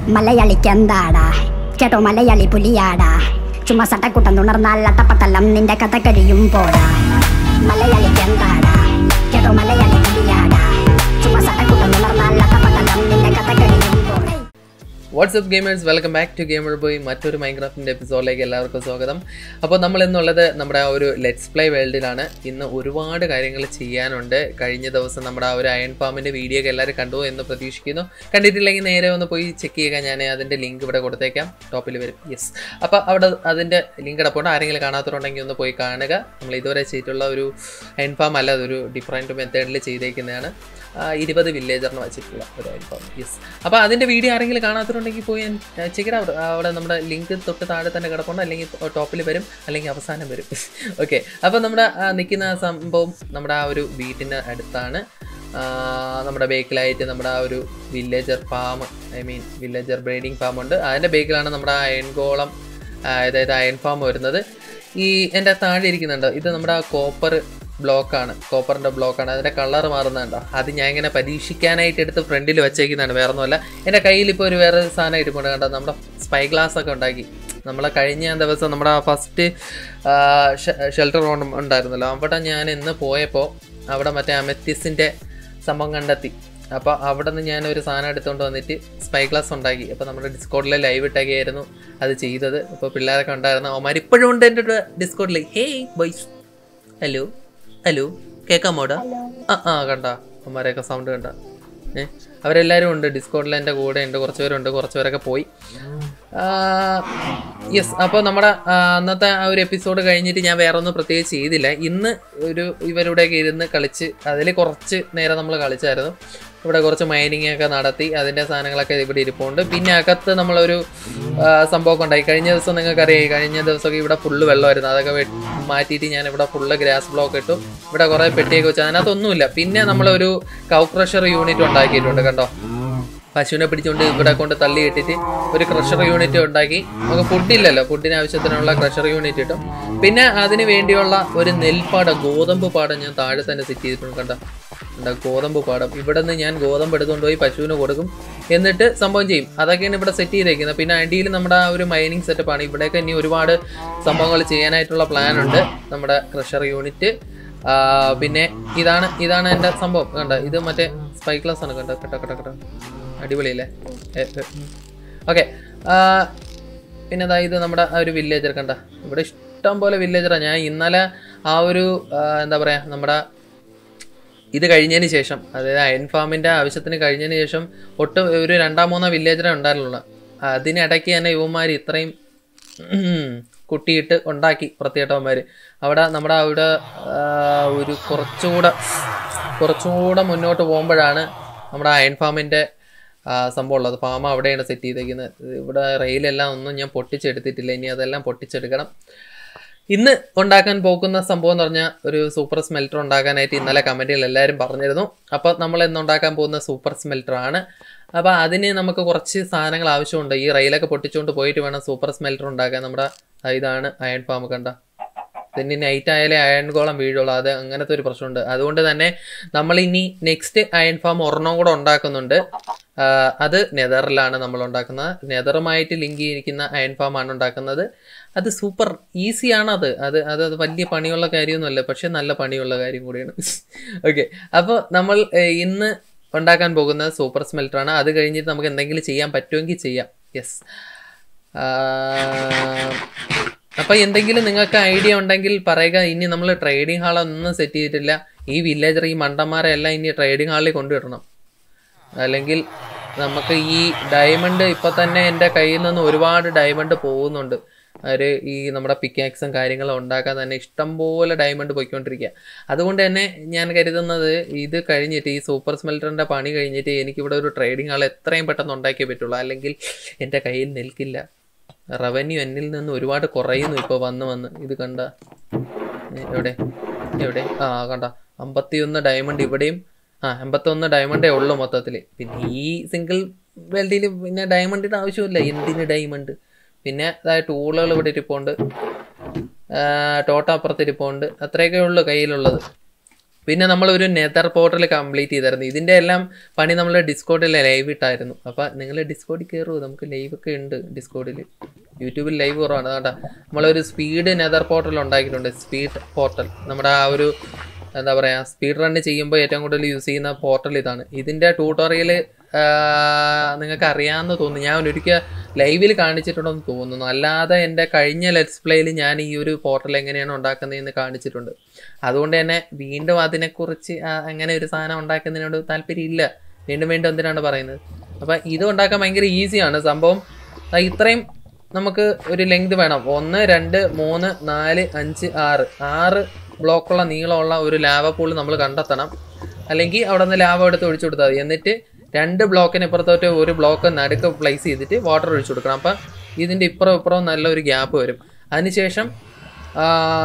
മലയാളിക്ക് എന്താടാ കേട്ടോ മലയാളി പുലിയാടാ ചുമ്മാ സട്ടക്കുട്ടം തുണർന്നാൽ അട്ടപ്പട്ടലം നിന്റെ കഥ കഴിയും പോടാ മലയാളിക്ക് എന്താടാ കേട്ടോ മലയാളി പുലിയാടാ ചുമ്മാ സട്ടക്കുട്ടം തുണർന്നാൽ അട്ടപ്പട്ടലം നിന്റെ കഥ കഴിയും പോടാ WhatsApp gamers welcome back to gamer boy മറ്റൊരു മൈൻക്രാഫ്റ്റിൻ്റെ എപ്പിസോഡിലേക്ക് എല്ലാവർക്കും സ്വാഗതം അപ്പോൾ നമ്മൾ ഇന്നുള്ളത് നമ്മുടെ ആ ഒരു ലെറ്റ്സ് പ്ലേ വേൾഡിലാണ് ഇന്ന് ഒരുപാട് കാര്യങ്ങൾ ചെയ്യാനുണ്ട് കഴിഞ്ഞ ദിവസം നമ്മുടെ ആ ഒരു അയൺ ഫാമിൻ്റെ വീഡിയോ ഒക്കെ എല്ലാവരും കണ്ടു എന്ന് പ്രതീക്ഷിക്കുന്നു കണ്ടിട്ടില്ലെങ്കിൽ നേരെ ഒന്ന് പോയി ചെക്ക് ചെയ്യുക ഞാൻ അതിൻ്റെ ലിങ്ക് ഇവിടെ കൊടുത്തേക്കാം ടോപ്പിൽ വരും യെസ് അപ്പോൾ അവിടെ അതിൻ്റെ ലിങ്ക് കിടപ്പുണ്ട് ആരെങ്കിലും കാണാത്തതുണ്ടെങ്കിൽ ഒന്ന് പോയി കാണുക നമ്മൾ ഇതുവരെ ചെയ്തിട്ടുള്ള ഒരു അയൺ ഫാം അല്ല അതൊരു ഡിഫറെൻറ്റ് മെത്തേഡിൽ ചെയ്തേക്കുന്നതാണ് ആ, ഇരുപത് വില്ലേജറിന് വെച്ചിട്ടുള്ള ഒരു അയൺ ഫാം യെസ് അപ്പോൾ അതിൻ്റെ വീഡിയോ ആരെങ്കിലും കാണാത്തതുണ്ടെങ്കിൽ പോയി ചെക്ക് അവിടെ അവിടെ നമ്മുടെ ലിങ്ക് തൊട്ട് താഴെ തന്നെ കിടപ്പുണ്ട് അല്ലെങ്കിൽ ടോപ്പിൽ വരും അല്ലെങ്കിൽ അവസാനം വരും ഓക്കെ അപ്പോൾ നമ്മുടെ ആ, നിൽക്കുന്ന ആ സംഭവം നമ്മുടെ ആ ഒരു വീട്ടിന് അടുത്താണ് ആ, നമ്മുടെ ബേക്കിലായിട്ട് നമ്മുടെ ആ ഒരു villager farm I mean villager breeding farm ഉണ്ട് അതിൻ്റെ ബേക്കിലാണ് നമ്മുടെ ആ അയൺഗോളം ആ, അതായത് അയൺ ഫാം വരുന്നത് ഈ എൻ്റെ താഴെ ഇരിക്കുന്നുണ്ട് ഇത് നമ്മുടെ ആ കോപ്പർ ബ്ലോക്കാണ് കോപ്പറിൻ്റെ ബ്ലോക്കാണ് അതിൻ്റെ കളർ മാറുന്നുണ്ടോ അത് ഞാൻ ഇങ്ങനെ പരീക്ഷിക്കാനായിട്ട് എടുത്ത് ഫ്രണ്ടിൽ വെച്ചേക്കുന്നതാണ് വേറെ ഒന്നുമല്ല എൻ്റെ കയ്യിൽ ഇപ്പോൾ ഒരു വേറെ സാധനം ഇരിപ്പുണ്ട് കണ്ടോ നമ്മുടെ സ്പൈ ഗ്ലാസ് ഒക്കെ ഉണ്ടാക്കി നമ്മളെ കഴിഞ്ഞ ദിവസം നമ്മുടെ ആ ഫസ്റ്റ് ഷെൽട്ടർ ഉണ്ടായിരുന്നല്ലോ അവിടെ ഞാൻ ഇന്ന് പോയപ്പോൾ അവിടെ മറ്റേ അമെത്തിസിൻ്റെ സംഭവം കണ്ടെത്തി അപ്പോൾ അവിടെ നിന്ന് ഞാൻ ഒരു സാധനം എടുത്തുകൊണ്ട് വന്നിട്ട് സ്പൈ ഗ്ലാസ് ഉണ്ടാക്കി അപ്പോൾ നമ്മുടെ ഡിസ്കോഡിൽ ലൈവ് ഇട്ടൊക്കെയായിരുന്നു അത് ചെയ്തത് അപ്പോൾ പിള്ളേരൊക്കെ ഉണ്ടായിരുന്നു അവന്മാർ ഇപ്പോഴും ഉണ്ട് എൻ്റെ ഡിസ്കോഡിൽ ഹേയ് ബോയ്സ് ഹലോ ഹലോ കേൾക്കാമോടാ ആ ആ കണ്ട അവന്മാരെയൊക്കെ സൗണ്ട് കണ്ട ഏ അവരെല്ലാവരും ഉണ്ട് ഡിസ്കോഡിൽ എൻ്റെ കൂടെ ഉണ്ട് കുറച്ച് പേരുണ്ട് കുറച്ച് പേരൊക്കെ പോയി യെസ് അപ്പോൾ നമ്മുടെ ആ, അന്നത്തെ ആ ഒരു എപ്പിസോഡ് കഴിഞ്ഞിട്ട് ഞാൻ വേറെ ഒന്നും പ്രത്യേകിച്ച് ചെയ്തില്ല ഇന്ന് ഒരു ഇവരുടെയൊക്കെ ഇരുന്ന് കളിച്ച് അതിൽ കുറച്ച് നേരം നമ്മൾ കളിച്ചായിരുന്നു ഇവിടെ കുറച്ച് മൈനിങ് ഒക്കെ നടത്തി അതിൻ്റെ സാധനങ്ങളൊക്കെ ഇവിടെ ഇരിപ്പുണ്ട് പിന്നെ അകത്ത് നമ്മളൊരു ആ, സംഭവമൊക്കെ ഉണ്ടായി കഴിഞ്ഞ ദിവസം നിങ്ങൾക്കറിയാം കഴിഞ്ഞ ദിവസമൊക്കെ ഇവിടെ ഫുള്ള് വെള്ളമായിരുന്നു അതൊക്കെ വെ- മാറ്റിയിട്ട് ഞാൻ ഇവിടെ ഫുള്ള് ഗ്രാസ് ബ്ലോക്ക് ഇട്ടു ഇവിടെ കുറേ പെട്ടിയൊക്കെ വെച്ചു അതിനകത്തൊന്നുമില്ല പിന്നെ നമ്മളൊരു കൗ ക്രഷർ യൂണിറ്റ് ഉണ്ടാക്കിയിട്ടുണ്ട് കണ്ടോ പശുവിനെ പിടിച്ചുകൊണ്ട് ഇവിടെ കൊണ്ട് തള്ളി ഇട്ടിട്ട് ഒരു ക്രഷർ യൂണിറ്റ് ഉണ്ടാക്കി നമുക്ക് ഫുഡില്ലല്ലോ ഫുഡിന് ആവശ്യത്തിനുള്ള ക്രഷർ യൂണിറ്റ് ഇട്ടും പിന്നെ അതിന് വേണ്ടിയുള്ള ഒരു നെൽപ്പാടം ഗോതമ്പ് പാടം ഞാൻ താഴെ തന്നെ സെറ്റ് ചെയ്തിട്ടുണ്ട് കണ്ട കണ്ട ഗോതമ്പ് പാടം ഇവിടെ നിന്ന് ഞാൻ ഗോതമ്പ് എടുത്തുകൊണ്ട് പോയി പശുവിന് കൊടുക്കും എന്നിട്ട് സംഭവം ചെയ്യും അതൊക്കെയാണ് ഇവിടെ സെറ്റ് ചെയ്തേക്കുന്നത് പിന്നെ അടിയിൽ നമ്മുടെ ആ ഒരു മൈനിങ് സെറ്റപ്പാണ് ഇവിടെയൊക്കെ ഇനി ഒരുപാട് സംഭവങ്ങൾ ചെയ്യാനായിട്ടുള്ള പ്ലാൻ ഉണ്ട് നമ്മുടെ ക്രഷർ യൂണിറ്റ് ആ, പിന്നെ ഇതാണ് ഇതാണ് എൻ്റെ സംഭവം കണ്ട ഇത് മറ്റേ സ്പൈ ക്ലാസ് ആണ് കണ്ട കട്ട കട്ട കട്ട അടിപൊളിയല്ലേ ഓക്കെ പിന്നെ അതാ ഇത് നമ്മുടെ ആ ഒരു വില്ലേജർ കണ്ട ഇവിടെ ഇഷ്ടം പോലെ വില്ലേജറാണ് ഞാൻ ഇന്നലെ ആ ഒരു ആ, എന്താ പറയുക നമ്മുടെ ഇത് കഴിഞ്ഞതിന് ശേഷം അതായത് അയൺ ഫാമിൻ്റെ ആവശ്യത്തിന് കഴിഞ്ഞതിന് ശേഷം ഒട്ടും ഒരു രണ്ടാം മൂന്നോ വില്ലേജറേ ഉണ്ടായിരുന്നുള്ളൂ അതിനിടയ്ക്ക് തന്നെ യുവന്മാർ ഇത്രയും ഉം, കുട്ടിയിട്ട് ഉണ്ടാക്കി പ്രത്യേകന്മാർ അവിടെ നമ്മുടെ അവിടെ ആ, ഒരു കുറച്ചുകൂടെ കുറച്ചുകൂടെ മുന്നോട്ട് പോകുമ്പോഴാണ് നമ്മുടെ അയൺ ഫാമിൻ്റെ സംഭവം ഉള്ളത് ഫാം അവിടെയാണ് സെറ്റ് ചെയ്തേക്കുന്നത് ഇവിടെ റെയിലെല്ലാം ഒന്നും ഞാൻ പൊട്ടിച്ചെടുത്തിട്ടില്ല ഇനി അതെല്ലാം പൊട്ടിച്ചെടുക്കണം ഇന്ന് ഉണ്ടാക്കാൻ പോകുന്ന സംഭവം എന്ന് പറഞ്ഞാൽ ഒരു സൂപ്പർ സ്മെൽറ്റർ ഉണ്ടാക്കാനായിട്ട് ഇന്നലെ കമൻറ്റിൽ എല്ലാവരും പറഞ്ഞിരുന്നു അപ്പോൾ നമ്മൾ ഇന്ന് ഉണ്ടാക്കാൻ പോകുന്ന സൂപ്പർ സ്മെൽറ്റർ ആണ് അപ്പോൾ അതിന് നമുക്ക് കുറച്ച് സാധനങ്ങൾ ആവശ്യമുണ്ട് ഈ റെയിലൊക്കെ പൊട്ടിച്ചുകൊണ്ട് പോയിട്ട് വേണം സൂപ്പർ സ്മെൽറ്റർ ഉണ്ടാക്കാൻ നമ്മുടെ ആ ഇതാണ് അയൺ ഫാം കണ്ട പിന്നെ നൈറ്റ് ആയാലേ അയൺ ഗോളം വീഴുള്ളൂ അത് അങ്ങനത്തെ ഒരു പ്രശ്നമുണ്ട് അതുകൊണ്ട് തന്നെ നമ്മൾ ഇനി നെക്സ്റ്റ് അയൺ ഫാം ഒരെണ്ണം കൂടെ ഉണ്ടാക്കുന്നുണ്ട് ആ, അത് നെതറിലാണ് നമ്മൾ ഉണ്ടാക്കുന്നത് നെതറുമായിട്ട് ലിങ്ക് ചെയ്തിരിക്കുന്ന അയൺ ഫാം ആണ് ഉണ്ടാക്കുന്നത് അത് സൂപ്പർ ഈസിയാണ് അത് അത് അത് അത് വലിയ പണിയുള്ള കാര്യമൊന്നുമല്ല പക്ഷെ നല്ല പണിയുള്ള കാര്യം കൂടിയാണ് ഓക്കെ അപ്പോൾ നമ്മൾ ഏഹ്, ഇന്ന് ഉണ്ടാക്കാൻ പോകുന്നത് സൂപ്പർ സ്മെൽറ്റർ ആണ് അത് കഴിഞ്ഞിട്ട് നമുക്ക് എന്തെങ്കിലും ചെയ്യാൻ പറ്റുമെങ്കിൽ ചെയ്യാം യെസ് അപ്പൊ എന്തെങ്കിലും നിങ്ങൾക്ക് ഐഡിയ ഉണ്ടെങ്കിൽ പറയുക ഇനി നമ്മൾ ട്രേഡിംഗ് ഹാൾ ഒന്നും സെറ്റ് ചെയ്തിട്ടില്ല ഈ വില്ലേജർ ഈ മണ്ടന്മാരെ എല്ലാം ഇനി ട്രേഡിംഗ് ഹാളിൽ കൊണ്ടുവിടണം അല്ലെങ്കിൽ നമുക്ക് ഈ ഡയമണ്ട് ഇപ്പൊ തന്നെ എൻ്റെ കയ്യിൽ നിന്ന് ഒരുപാട് ഡയമണ്ട് പോകുന്നുണ്ട് ഒരു ഈ നമ്മുടെ പിക്കാക്സും കാര്യങ്ങളും ഉണ്ടാക്കാൻ തന്നെ ഇഷ്ടംപോലെ ഡയമണ്ട് പോയിക്കൊണ്ടിരിക്കുക അതുകൊണ്ട് തന്നെ ഞാൻ കരുതുന്നത് ഇത് കഴിഞ്ഞിട്ട് ഈ സൂപ്പർ സ്മെൽറ്ററിൻ്റെ പണി കഴിഞ്ഞിട്ട് എനിക്കിവിടെ ഒരു ട്രേഡിംഗ് ഹാൾ എത്രയും പെട്ടെന്ന് ഉണ്ടാക്കിയേ പറ്റുള്ളൂ അല്ലെങ്കിൽ എൻ്റെ കയ്യിൽ നിൽക്കില്ല റവന്യൂ എന്നിൽ നിന്ന് ഒരുപാട് കുറയുന്നു ഇപ്പോൾ വന്ന് വന്ന് ഇത് കണ്ട ഏ, എവിടെ എവിടെ ആ കണ്ട അമ്പത്തിയൊന്ന് ഡയമണ്ട് ഇവിടെയും ആ എൺപത്തൊന്ന് ഡയമണ്ടേ ഉള്ളൂ മൊത്തത്തിൽ പിന്നെ ഈ സിംഗിൾ വെൽഡിൽ പിന്നെ ഡയമണ്ടിൻ്റെ ആവശ്യമില്ല എന്തിന് ഡയമണ്ട് പിന്നെ അതായത് ടൂളുകൾ ഇവിടെ ഇരിപ്പുണ്ട് ടോട്ട അപ്പുറത്ത് ഇരിപ്പുണ്ട് അത്രയൊക്കെ ഉള്ളൂ കയ്യിലുള്ളത് പിന്നെ നമ്മളൊരു നെതർ പോർട്ടൽ കംപ്ലീറ്റ് ചെയ്തായിരുന്നു ഇതിൻ്റെ എല്ലാം പണി നമ്മൾ ഡിസ്കോഡിൽ ലൈവ് ഇട്ടായിരുന്നു അപ്പോൾ നിങ്ങൾ ഡിസ്കോഡിൽ കയറുമോ നമുക്ക് ലൈവ് ഒക്കെ ഉണ്ട് ഡിസ്കോഡിൽ യൂട്യൂബിൽ ലൈവ് കുറവാണ് കേട്ടോ നമ്മളൊരു സ്പീഡ് നെതർ പോർട്ടൽ ഉണ്ടാക്കിയിട്ടുണ്ട് സ്പീഡ് പോർട്ടൽ നമ്മുടെ ആ ഒരു എന്താ പറയുക സ്പീഡ് റൺ ചെയ്യുമ്പോൾ ഏറ്റവും കൂടുതൽ യൂസ് ചെയ്യുന്ന പോർട്ടൽ ഇതാണ് ഇതിൻ്റെ ട്യൂട്ടോറിയൽ നിങ്ങൾക്ക് അറിയാമെന്ന് തോന്നുന്നു ഞാൻ ഒരിക്കൽ ലൈവിൽ കാണിച്ചിട്ടുണ്ടെന്ന് തോന്നുന്നു അല്ലാതെ എൻ്റെ കഴിഞ്ഞ ലെറ്റ്സ് പ്ലേയിൽ ഞാൻ ഈ ഒരു പോർട്ടൽ എങ്ങനെയാണ് ഉണ്ടാക്കുന്നതെന്ന് കാണിച്ചിട്ടുണ്ട് അതുകൊണ്ട് തന്നെ വീണ്ടും അതിനെക്കുറിച്ച് ആ, അങ്ങനെ ഒരു സാധനം ഉണ്ടാക്കുന്നതിനോട് താല്പര്യമില്ല വീണ്ടും വീണ്ടും എന്തിനാണ് പറയുന്നത് അപ്പം ഇത് ഉണ്ടാക്കാൻ ഭയങ്കര ഈസിയാണ് സംഭവം ദാ ഇത്രയും നമുക്ക് ഒരു ലെങ്ത് വേണം ഒന്ന് രണ്ട് മൂന്ന് നാല് അഞ്ച് ആറ് ആറ് ബ്ലോക്കുള്ള നീളമുള്ള ഒരു ലാവ പൂൾ നമ്മൾ കണ്ടെത്തണം അല്ലെങ്കിൽ അവിടെ നിന്ന് ലാവ എടുത്ത് ഒഴിച്ചു കൊടുത്താൽ മതി എന്നിട്ട് രണ്ട് ബ്ലോക്കിന് ഇപ്പുറത്തോട്ട് ഒരു ബ്ലോക്ക് നടുക്ക് പ്ലേസ് ചെയ്തിട്ട് വാട്ടർ ഒഴിച്ചു കൊടുക്കണം അപ്പം ഇതിൻ്റെ ഇപ്പുറം ഇപ്പുറം നല്ലൊരു ഗ്യാപ്പ് വരും അതിനുശേഷം ആ,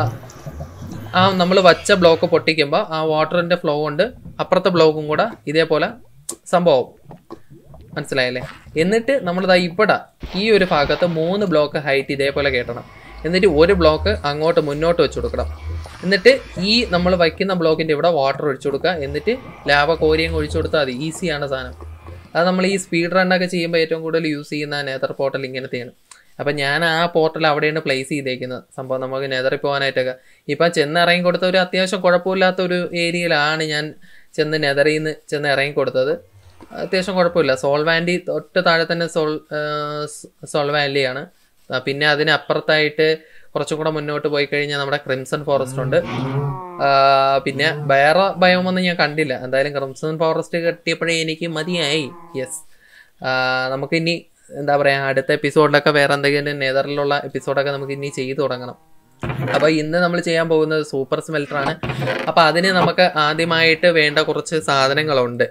ആ നമ്മൾ വച്ച ബ്ലോക്ക് പൊട്ടിക്കുമ്പോൾ ആ വാട്ടറിൻ്റെ ഫ്ലോ കൊണ്ട് അപ്പുറത്തെ ബ്ലോക്കും കൂടെ ഇതേപോലെ സംഭവം മനസ്സിലായല്ലേ എന്നിട്ട് നമ്മൾ ദാ ഇവിടെ ഈ ഒരു ഭാഗത്ത് മൂന്ന് ബ്ലോക്ക് ഹൈറ്റ് ഇതേപോലെ കയറ്റണം എന്നിട്ട് ഒരു ബ്ലോക്ക് അങ്ങോട്ട് മുന്നോട്ട് വെച്ച് കൊടുക്കണം എന്നിട്ട് ഈ നമ്മൾ വയ്ക്കുന്ന ബ്ലോക്കിൻ്റെ ഇവിടെ വാട്ടർ ഒഴിച്ചു കൊടുക്കുക എന്നിട്ട് ലാവ കോരിയും ഒഴിച്ചു കൊടുത്താൽ മതി ഈസിയാണ് സാധനം അത് നമ്മൾ ഈ സ്പീഡ് റണ്ണൊക്കെ ചെയ്യുമ്പോൾ ഏറ്റവും കൂടുതൽ യൂസ് ചെയ്യുന്ന നേതർ പോർട്ടൽ ഇങ്ങനത്തെയാണ് അപ്പം ഞാൻ ആ പോർട്ടൽ അവിടെയാണ് പ്ലേസ് ചെയ്തേക്കുന്നത് സംഭവം നമുക്ക് നെതറിൽ പോകാനായിട്ടൊക്കെ ഇപ്പം ചെന്ന് ഇറങ്ങി കൊടുത്ത ഒരു അത്യാവശ്യം കുഴപ്പമില്ലാത്ത ഒരു ഏരിയയിലാണ് ഞാൻ ചെന്ന് നെതറിൽ നിന്ന് ചെന്ന് ഇറങ്ങി കൊടുത്തത് അത്യാവശ്യം കുഴപ്പമില്ല സോൾ വാൻഡി തൊട്ട് താഴെ തന്നെ സോൾ സോൾ വാലിയാണ് ആ, പിന്നെ അതിനപ്പുറത്തായിട്ട് കുറച്ചും കൂടെ മുന്നോട്ട് പോയി കഴിഞ്ഞാൽ നമ്മുടെ ക്രിംസൺ ഫോറസ്റ്റ് ഉണ്ട് ആ, പിന്നെ വേറെ ഭയമൊന്നും ഞാൻ കണ്ടില്ല എന്തായാലും ക്രിംസൺ ഫോറസ്റ്റ് കെട്ടിയപ്പോഴേ എനിക്ക് മതിയായി യെസ് നമുക്ക് ഇനി എന്താ പറയുക അടുത്ത എപ്പിസോഡിലൊക്കെ വേറെ എന്തെങ്കിലും നെതറിലുള്ള എപ്പിസോഡൊക്കെ നമുക്ക് ഇനി ചെയ്തു തുടങ്ങണം അപ്പോൾ ഇന്ന് നമ്മൾ ചെയ്യാൻ പോകുന്നത് സൂപ്പർ സ്മെൽറ്റർ ആണ് അപ്പോൾ അതിന് നമുക്ക് ആദ്യമായിട്ട് വേണ്ട കുറച്ച് സാധനങ്ങളുണ്ട്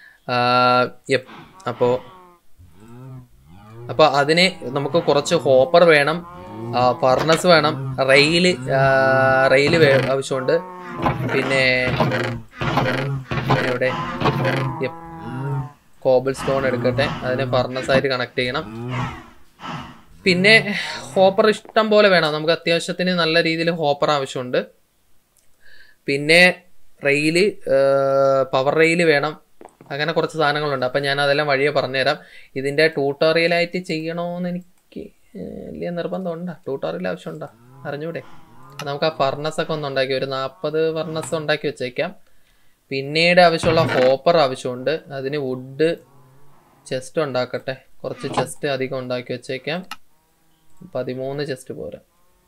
യപ്പ് അപ്പോൾ അപ്പോൾ അതിന് നമുക്ക് കുറച്ച് ഹോപ്പർ വേണം ഫർണസ് വേണം റെയില് റെയില് ആവശ്യമുണ്ട് പിന്നെ എവിടെ യപ്പ് കോബിൾ സ്റ്റോൺ എടുക്കട്ടെ അതിനെ ഫർണസ് ആയിട്ട് കണക്ട് ചെയ്യണം പിന്നെ ഹോപ്പർ ഇഷ്ടം പോലെ വേണം നമുക്ക് അത്യാവശ്യത്തിന് നല്ല രീതിയിൽ ഹോപ്പർ ആവശ്യമുണ്ട് പിന്നെ റെയില് പവർ റെയില് വേണം അങ്ങനെ കുറച്ച് സാധനങ്ങളുണ്ട് അപ്പം ഞാൻ അതെല്ലാം വഴിയെ പറഞ്ഞുതരാം ഇതിൻ്റെ ട്യൂട്ടോറിയലായിട്ട് ചെയ്യണമെന്ന് എനിക്ക് ഏഹ്, വലിയ നിർബന്ധമുണ്ടോ ട്യൂട്ടോറിയൽ ആവശ്യമുണ്ടോ അറിഞ്ഞൂടെ അപ്പം നമുക്ക് ആ ഫർണസ് ഒക്കെ ഒന്ന് ഉണ്ടാക്കി ഒരു നാൽപ്പത് ഫർണസ് ഉണ്ടാക്കി വെച്ചേക്കാം പിന്നീട് ആവശ്യമുള്ള ഹോപ്പർ ആവശ്യമുണ്ട് അതിന് വുഡ് ചെസ്റ്റ് ഉണ്ടാക്കട്ടെ കുറച്ച് ചെസ്റ്റ് അധികം ഉണ്ടാക്കി വെച്ചേക്കാം പതിമൂന്ന് ചെസ്റ്റ് പോരാ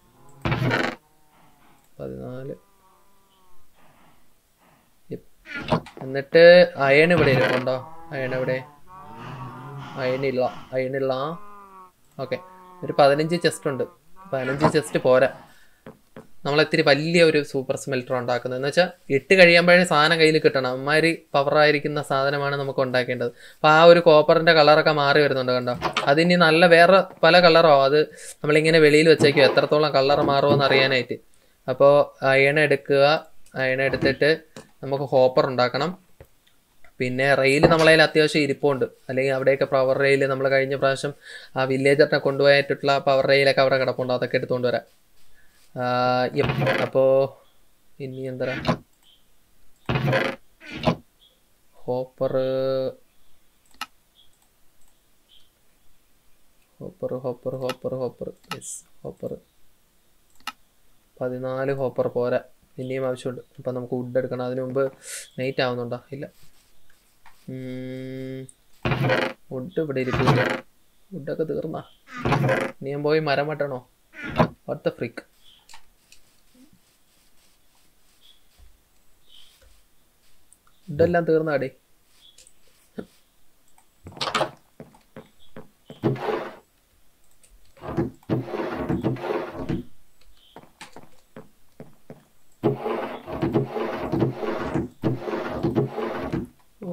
പതിനാല് Yep. എന്നിട്ട് അയൺ ഇവിടെ ഇരിപ്പുണ്ടോ അയൺ എവിടെ അയൺ ഇല്ല അയൺ ഇല്ല ഓക്കെ ഒരു പതിനഞ്ച് ചെസ്റ്റ് ഉണ്ട് പതിനഞ്ച് ചെസ്റ്റ് പോരാ നമ്മൾ ഇത്തിരി വലിയ ഒരു സൂപ്പർ സ്മെൽറ്റർ ഉണ്ടാക്കുന്നത് എന്ന് വെച്ചാൽ ഇട്ട് കഴിയുമ്പോഴേ സാധനം കയ്യിൽ കിട്ടണം അമ്മാതിരി പവറായിരിക്കുന്ന സാധനമാണ് നമുക്ക് ഉണ്ടാക്കേണ്ടത് അപ്പോൾ ആ ഒരു കോപ്പറിൻ്റെ കളറൊക്കെ മാറി വരുന്നുണ്ട് കണ്ടോ അതിനി നല്ല വേറെ പല കളറോ അത് നമ്മളിങ്ങനെ വെളിയിൽ വെച്ചേക്കും എത്രത്തോളം കളർ മാറുമെന്ന് അറിയാനായിട്ട് അപ്പോൾ അയൺ എടുക്കുക അയൺ എടുത്തിട്ട് നമുക്ക് ഹോപ്പർ ഉണ്ടാക്കണം പിന്നെ റെയിൽ നമ്മളതിൽ അത്യാവശ്യം ഇരിപ്പുണ്ട് അല്ലെങ്കിൽ അവിടെയൊക്കെ പവർ റെയിൽ നമ്മൾ കഴിഞ്ഞ പ്രാവശ്യം ആ വില്ലേജറിനെ കൊണ്ടുപോയിട്ടുള്ള പവർ റെയിലൊക്കെ അവിടെ കിടപ്പുണ്ട് അതൊക്കെ എടുത്തുകൊണ്ട് വരാം അപ്പോൾ ഇനി എന്താ hopper hopper hopper hopper hopper yes hopper പതിനാല് ഹോപ്പർ പോരാ ഇനിയും ആവശ്യമുണ്ട് അപ്പം നമുക്ക് വുഡ് എടുക്കണം അതിന് മുമ്പ് നൈറ്റ് ആവുന്നുണ്ടോ ഇല്ല വുഡ് ഇവിടെ ഇരിക്കില്ല വുഡൊക്കെ തീർന്നാ ഇനി ഞാൻ പോയി മരം വെട്ടണോ വാട്ട് ദ ഫ്രിക്ക് വുഡെല്ലാം തീർന്നാടേ ഓ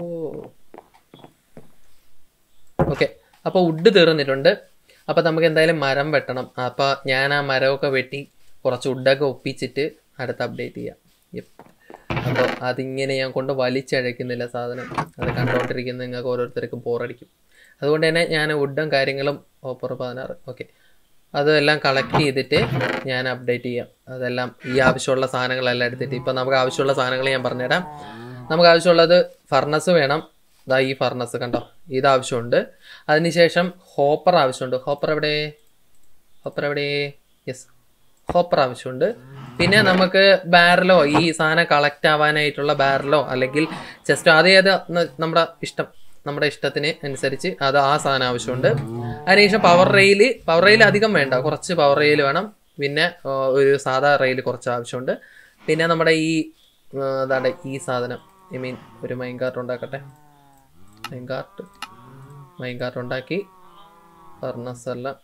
ഓക്കെ അപ്പോൾ വുഡ് തീർന്നിട്ടുണ്ട് അപ്പോൾ നമുക്ക് എന്തായാലും മരം വെട്ടണം അപ്പോൾ ഞാൻ ആ മരമൊക്കെ വെട്ടി കുറച്ച് വുഡൊക്കെ ഒപ്പിച്ചിട്ട് അടുത്ത് അപ്ഡേറ്റ് ചെയ്യാം അപ്പോൾ അതിങ്ങനെ ഞാൻ കൊണ്ട് വലിച്ചഴയ്ക്കുന്നില്ല സാധനം അത് കണ്ടുകൊണ്ടിരിക്കുന്ന നിങ്ങൾക്ക് ഓരോരുത്തർക്കും ബോറടിക്കും അതുകൊണ്ട് തന്നെ ഞാൻ വുഡും കാര്യങ്ങളും ഓപ്പർ പതിനാറ് ഓക്കെ അതെല്ലാം കളക്ട് ചെയ്തിട്ട് ഞാൻ അപ്ഡേറ്റ് ചെയ്യാം അതെല്ലാം ഈ ആവശ്യമുള്ള സാധനങ്ങളെല്ലാം എടുത്തിട്ട് ഇപ്പം നമുക്ക് ആവശ്യമുള്ള സാധനങ്ങൾ ഞാൻ പറഞ്ഞുതരാം നമുക്ക് ആവശ്യമുള്ളത് ഫർണസ് വേണം ഇതാ ഈ ഫർണസ് കണ്ടോ ഇത് ആവശ്യമുണ്ട് അതിനുശേഷം ഹോപ്പർ ആവശ്യമുണ്ട് ഹോപ്പർ എവിടെ ഹോപ്പർ എവിടെ യെസ് ഹോപ്പർ ആവശ്യമുണ്ട് പിന്നെ നമുക്ക് ബാരലോ ഈ സാധനം കളക്ട് ആവാനായിട്ടുള്ള ബാരലോ അല്ലെങ്കിൽ ചെസ്റ്റോ അത് ഏത് ന- നമ്മുടെ ഇഷ്ടം നമ്മുടെ ഇഷ്ടത്തിന് അനുസരിച്ച് അത് ആ സാധനം ആവശ്യമുണ്ട് അതിനുശേഷം പവർ റെയിൽ പവർ റെയിൽ അധികം വേണ്ട കുറച്ച് പവർ റെയിൽ വേണം പിന്നെ ആ, ഒരു സാധാ റെയിൽ കുറച്ച് ആവശ്യമുണ്ട് പിന്നെ നമ്മുടെ ഈ ആ, അതാണ്ട് ഈ സാധനം ഐ മീൻ ഒരു മൈൻ കാർട്ട് ഉണ്ടാക്കട്ടെ മൈൻ കാർട്ട് മൈൻ കാർട്ട് ഉണ്ടാക്കി ഫർണസ് എല്ലാം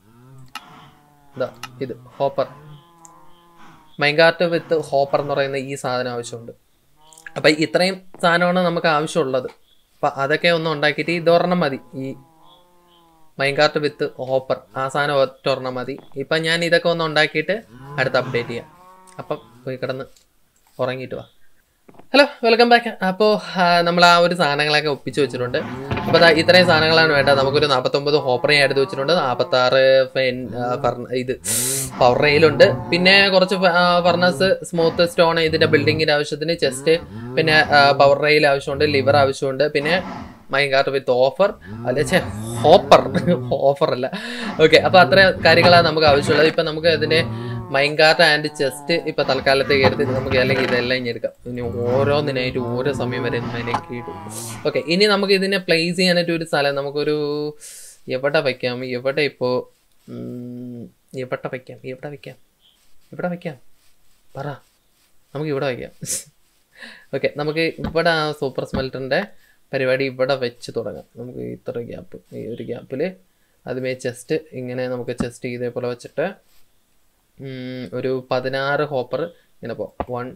ഇതാ ഇത് ഹോപ്പർ മൈൻകാർട്ട് വിത്ത് ഹോപ്പർ എന്ന് പറയുന്ന ഈ സാധനം ആവശ്യമുണ്ട് അപ്പം ഇത്രയും സാധനമാണ് നമുക്ക് ആവശ്യമുള്ളത് അപ്പം അതൊക്കെ ഒന്ന് ഉണ്ടാക്കിയിട്ട് ഇതൊരെണ്ണം മതി ഈ മൈൻകാർട്ട് വിത്ത് ഹോപ്പർ ആ സാധനം ഒറ്റൊരെണ്ണം മതി ഇപ്പം ഞാൻ ഇതൊക്കെ ഒന്ന് ഉണ്ടാക്കിയിട്ട് അടുത്ത് അപ്ഡേറ്റ് ചെയ്യാം അപ്പം പോയി കിടന്ന് ഉറങ്ങിയിട്ട് വാ ഹലോ വെൽക്കം ബാക്ക് അപ്പോൾ നമ്മൾ ആ ഒരു സാധനങ്ങളൊക്കെ ഒപ്പിച്ച് വെച്ചിട്ടുണ്ട് അപ്പോൾ ദാ ഇത്രയും സാധനങ്ങളാണ് വേണ്ടത് നമുക്കൊരു നാൽപ്പത്തൊമ്പത് ഹോപ്പറിങ് എടുത്ത് വെച്ചിട്ടുണ്ട് നാൽപ്പത്താറ് ഫെൻ ആ, ഫർണ- ഇത് പവർ റെയിലുണ്ട് പിന്നെ കുറച്ച് ഫർണസ് സ്മൂത്ത് സ്റ്റോൺ ഇതിന്റെ ബിൽഡിങ്ങിന്റെ ആവശ്യത്തിന് ചെസ്റ്റ് പിന്നെ പവർ റെയിൽ ആവശ്യമുണ്ട് ലിവർ ആവശ്യമുണ്ട് പിന്നെ മൈൻകാർട്ട് വിത്ത് ഓഫർ അല്ലെ ചേ ഹോപ്പർ ഓഫർ അല്ല ഓക്കെ അപ്പൊ അത്ര കാര്യങ്ങളാണ് നമുക്ക് ആവശ്യമുള്ളത് ഇപ്പൊ നമുക്ക് ഇതിന്റെ മൈൻകാർട്ട് ആൻഡ് ചെസ്റ്റ് ഇപ്പൊ തൽക്കാലത്തേക്ക് എടുത്ത് നമുക്ക് അല്ലെങ്കിൽ ഇതെല്ലാം ഇനി എടുക്കാം ഇനി ഓരോന്നിനായിട്ട് ഓരോ സമയം വരെ അതിലേക്ക് ഇടും ഓക്കെ ഇനി നമുക്ക് ഇതിനെ പ്ലേസ് ചെയ്യാനായിട്ട് ഒരു സ്ഥലം നമുക്കൊരു എവിടെ വയ്ക്കാം എവിടെ ഇപ്പോ ഉം, എവിടെ വയ്ക്കാം എവിടെ വയ്ക്കാം എവിടെ വയ്ക്കാം പറ നമുക്ക് ഇവിടെ വയ്ക്കാം ഓക്കെ നമുക്ക് ഇവിടെ ആ സൂപ്പർ സ്മെൽറ്ററിൻ്റെ പരിപാടി ഇവിടെ വെച്ച് തുടങ്ങാം നമുക്ക് ഇത്ര ഗ്യാപ്പ് ഈ ഒരു ഗ്യാപ്പിൽ അതുമേ ചെസ്റ്റ് ഇങ്ങനെ നമുക്ക് ചെസ്റ്റ് ഇതേപോലെ വെച്ചിട്ട് ഉം, ഒരു പതിനാറ് ഹോപ്പർ ഇങ്ങനെ പോ വൺ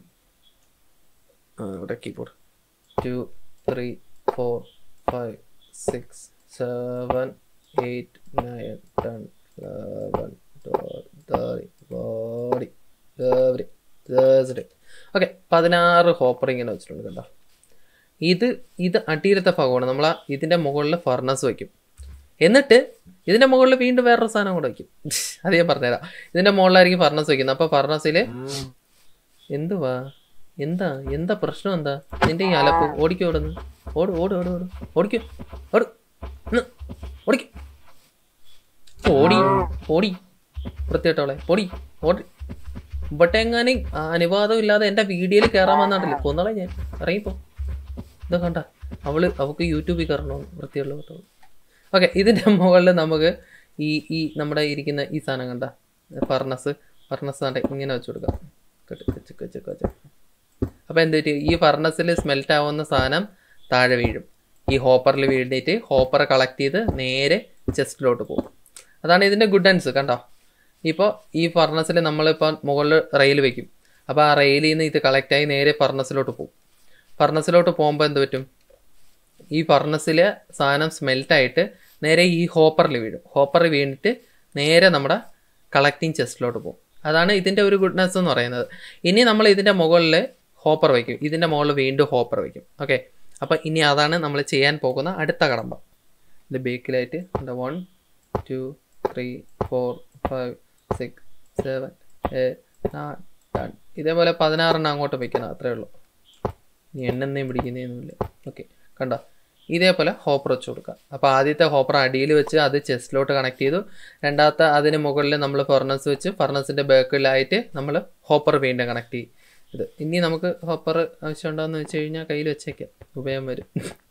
ഇവിടെ keyboard two three four five six seven eight nine ten eleven twelve forty February Thursday okay പതിനാറ് ഹോപ്പർ ഇങ്ങനെ വെച്ചിട്ടുണ്ട് കണ്ടോ ഇത് ഇത് അടിയിലത്തെ ഭാഗമാണ് നമ്മൾ ആ ഇതിൻ്റെ മുകളിൽ ഫർണസ് വയ്ക്കും എന്നിട്ട് ഇതിൻ്റെ മുകളിൽ വീണ്ടും വേറൊരു സാധനം കൂടെ വയ്ക്കും അത് ഞാൻ പറഞ്ഞുതരാം ഇതിൻ്റെ മുകളിലായിരിക്കും ഫർണസ് വയ്ക്കുന്നത് അപ്പോൾ ഫർണസിൽ എന്തുവാ എന്താ എന്താ പ്രശ്നം എന്താ നിന്റെ ഈ അലപ്പ് ഓടിക്കോ ഓടുന്നു ഓട് ഓട് ഓട് ഓട് ഓടിക്കോ ഓട് ഇന്ന്. ഓടിക്കോ ഓടി ഓടി വൃത്തിയായിട്ടോളെ പൊടി ഓടി ഇവിടെ എങ്ങാനും അനുവാദം ഇല്ലാതെ എൻ്റെ വീഡിയോയിൽ കയറാൻ വന്നിട്ടില്ല കൊന്നളെ ഞാൻ ഇറങ്ങിപ്പോ ഇതാ കണ്ട അവള് അവൾക്ക് യൂട്യൂബിൽ കയറണോ വൃത്തിയുള്ള കേട്ടോ ഓക്കെ ഇതിൻ്റെ മുകളിൽ നമുക്ക് ഈ ഈ നമ്മുടെ ഇരിക്കുന്ന ഈ സാധനം കണ്ട ഫർണസ് ഫർണസ് കണ്ട ഇങ്ങനെ വെച്ച് കൊടുക്കാം കച്ച് കച്ച് കച്ച് കച്ച് അപ്പോൾ എന്ത് പറ്റി ഈ ഫർണസിൽ സ്മെൽറ്റ് ആവുന്ന സാധനം താഴെ വീഴും ഈ ഹോപ്പറിൽ വീണിട്ട് ഹോപ്പർ കളക്ട് ചെയ്ത് നേരെ ചെസ്റ്റിലോട്ട് പോകും അതാണ് ഇതിൻ്റെ ഗുഡൻസ് കണ്ടോ ഇപ്പോൾ ഈ ഫർണസിൽ നമ്മളിപ്പോൾ മുകളിൽ റെയിൽ വെക്കും അപ്പോൾ ആ റെയിലിൽ നിന്ന് ഇത് കളക്ട് ആയി നേരെ ഫർണസിലോട്ട് പോകും ഫർണസിലോട്ട് പോകുമ്പോൾ എന്ത് പറ്റും ഈ ഫർണസിലെ സാധനം സ്മെൽറ്റായിട്ട് നേരെ ഈ ഹോപ്പറിൽ വീഴും ഹോപ്പറിൽ വീണിട്ട് നേരെ നമ്മുടെ കളക്ടിങ് ചെസ്റ്റിലോട്ട് പോകും അതാണ് ഇതിൻ്റെ ഒരു ഗുഡ്നെസ് എന്ന് പറയുന്നത് ഇനി നമ്മൾ ഇതിൻ്റെ മുകളിൽ ഹോപ്പർ വയ്ക്കും ഇതിൻ്റെ മുകളിൽ വീണ്ടും ഹോപ്പർ വയ്ക്കും ഓക്കെ അപ്പോൾ ഇനി അതാണ് നമ്മൾ ചെയ്യാൻ പോകുന്ന അടുത്ത കടമ്പ ഇത് ബേക്കിലായിട്ട് one two three four five six seven ten ഇതേപോലെ പതിനാറെണ്ണം അങ്ങോട്ട് വയ്ക്കണം അത്രേ ഉള്ളൂ ഇനി എണ്ണെന്നേം പിടിക്കുന്നതൊന്നുമില്ല ഓക്കെ കണ്ടോ ഇതേപോലെ ഹോപ്പർ വെച്ച് കൊടുക്കുക അപ്പോൾ ആദ്യത്തെ ഹോപ്പർ അടിയിൽ വെച്ച് അത് ചെസ്റ്റിലോട്ട് കണക്ട് ചെയ്തു രണ്ടാമത്തെ അതിന് മുകളിൽ നമ്മൾ ഫർണസ് വെച്ച് ഫർണസിൻ്റെ ബാക്കിലായിട്ട് നമ്മൾ ഹോപ്പർ വീണ്ടും കണക്ട് ചെയ്യും ഇത് ഇനി നമുക്ക് ഹോപ്പർ ആവശ്യമുണ്ടോയെന്ന് വെച്ച് കഴിഞ്ഞാൽ കയ്യിൽ വെച്ചേക്കാം ഉപയോഗം വരും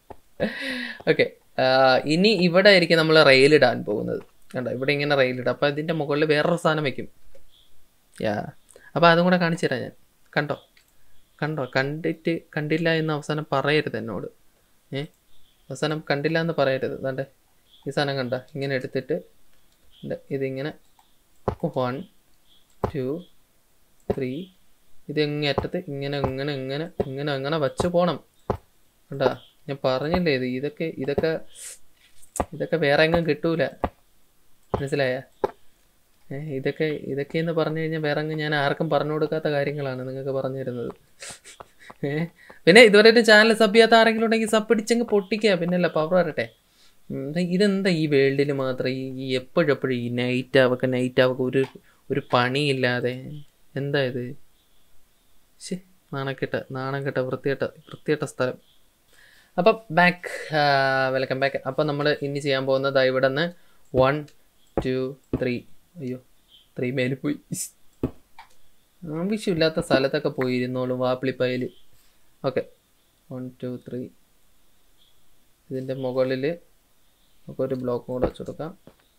ഓക്കെ ഇനി ഇവിടെ ആയിരിക്കും നമ്മൾ റെയിൽ ഇടാൻ പോകുന്നത് കണ്ടോ ഇവിടെ ഇങ്ങനെ റെയിൽ ഇടാം അപ്പോൾ ഇതിൻ്റെ മുകളിൽ വേറൊരു സാധനം വെക്കും യാ അപ്പോൾ അതും കൂടെ കാണിച്ചു തരാം ഞാൻ കണ്ടോ കണ്ടോ കണ്ടിട്ട് കണ്ടില്ല എന്ന് അവസാനം പറയരുത് എന്നോട് ഏ അവസാനം കണ്ടില്ല എന്ന് പറയരുത് ദാണ്ടെ ഈ സാധനം കണ്ട ഇങ്ങനെ എടുത്തിട്ട് ദേ ഇതിങ്ങനെ വൺ ടു ത്രീ ഇത് ഇങ്ങേ അറ്റത്ത് ഇങ്ങനെ ഇങ്ങനെ ഇങ്ങനെ ഇങ്ങനെ ഇങ്ങനെ വച്ച് പോണം കണ്ടാ ഞാൻ പറഞ്ഞില്ലേ ഇത് ഇതൊക്കെ ഇതൊക്കെ ഇതൊക്കെ വേറെ എങ്ങും കിട്ടൂല മനസ്സിലായ ഏഹ് ഇതൊക്കെ ഇതൊക്കെ എന്ന് പറഞ്ഞു കഴിഞ്ഞാൽ വേറെ അങ്ങ് ഞാൻ ആർക്കും പറഞ്ഞു കൊടുക്കാത്ത കാര്യങ്ങളാണ് നിങ്ങൾക്ക് പറഞ്ഞു തരുന്നത് ഏഹ് പിന്നെ ഇതുവരെ ചാനൽ സബ് ചെയ്യാത്ത ആരെങ്കിലും ഉണ്ടെങ്കിൽ സബ് പിടിച്ചങ്ങ് പൊട്ടിക്കുക പിന്നല്ല പവർ വരട്ടെ എന്താ ഇതെന്താ ഈ വേൾഡിൽ മാത്രം ഈ ഈ എപ്പോഴെപ്പോഴും ഈ നൈറ്റ് ആവൊക്കെ നൈറ്റ് ആവൊക്കെ ഒരു ഒരു പണിയില്ലാതെ എന്താ ഇത് ശേ നാണക്കെട്ട നാണം കെട്ട വൃത്തികെട്ട വൃത്തികെട്ട സ്ഥലം അപ്പം ബാക്ക് വെൽക്കം ബാക്ക് അപ്പം നമ്മൾ ഇനി ചെയ്യാൻ പോകുന്നത് ഇവിടെ നിന്ന് വൺ ടു ത്രീ അയ്യോ ത്രീ മേലിൽ പോയി ആവശ്യമില്ലാത്ത സ്ഥലത്തൊക്കെ പോയി ഇരുന്നോളൂ വാപ്പിളിപ്പയിൽ ഓക്കെ വൺ ടു ത്രീ ഇതിൻ്റെ മുകളിൽ നമുക്ക് ഒരു ബ്ലോക്ക് കൂടെ വെച്ച് കൊടുക്കാം